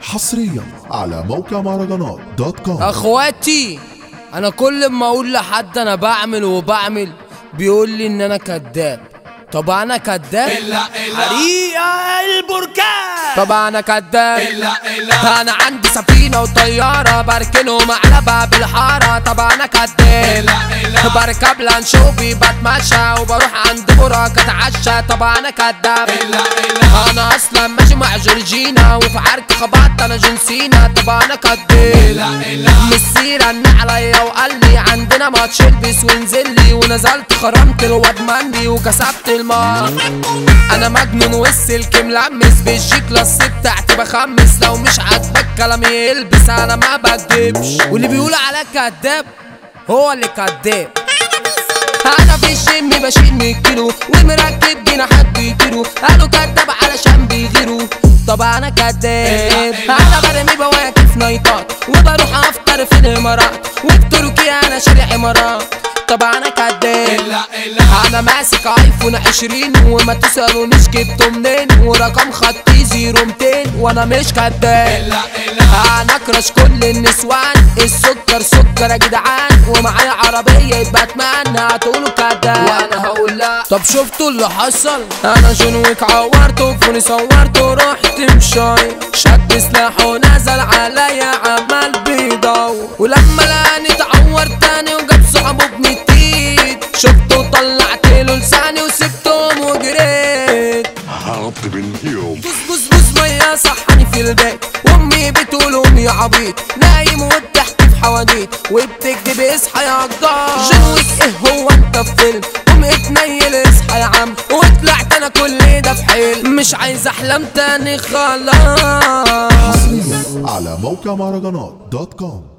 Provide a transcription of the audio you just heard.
حصريا على موقع مهرجانات دوت كوم اخواتي انا كل ما اقول لحد انا بعمل وبعمل بيقول لي ان انا كذاب طب انا كذاب حريقة البركان طب انا كذاب إلا إلا انا عندي سفينه وطياره بركنهم على باب الحاره طب انا كذاب إلا إلا بركب لانشوفي بتمشى وبروح عند براك اتعشى طب انا كذاب إلا إلا انا اصلا ماشي مع جورجينا وفي عرك خبطت انا جنسينا طب انا كداب إلا إلا مسير رن عليا وقال لي عندنا ماتش البس وانزل لي ونزلت خرمت الواد مندي وكسبت المار انا مجنون والسلك ملمس بالجي كلاس بتاعتي بخمس لو مش عاجبك كلامي يلبس انا ما بكدبش واللي بيقول عليك كداب هو اللي كداب انا في الجيم بشيل 100 كيلو ومركب جناحات بيطيروا قالوا كداب علشان بيغيروا طب انا كداب انا برمي بواكب نايتات وبروح افطر في الامارات وبتركيا انا شاري عمارات طب انا كداب إلا إلا انا ماسك ايفون 20 وما تسالونيش جبته منين ورقم خطي زيرو 200 وانا مش كداب إلا إلا انا اكرش كل النسوان السكر سكر يا جدعان ومعايا عربيه باتمان هتقولوا كداب وانا هقول لا طب شفتوا اللي حصل انا جون ويك عورته فوني صورته رحت مشاي شد سلاحه ونزل عليا عمال بيدور ولما لقاني اتعور تاني وجاب صحابه بنتيت شفته وطلعت له لساني وسبتهم وجريت هربت باليوم بص بص بص مية صحاني في البيت وامي بتقول امي عبيط نايم وبتحكي في حواديت وبتكتب اصحى يا جدار جنوك ايه هو انت في فيلم قوم اتنيل اصحى يا عم وطلعت انا كل ده في حلم مش عايز احلم تاني خلاص حصريا على موقع مهرجانات دوت كوم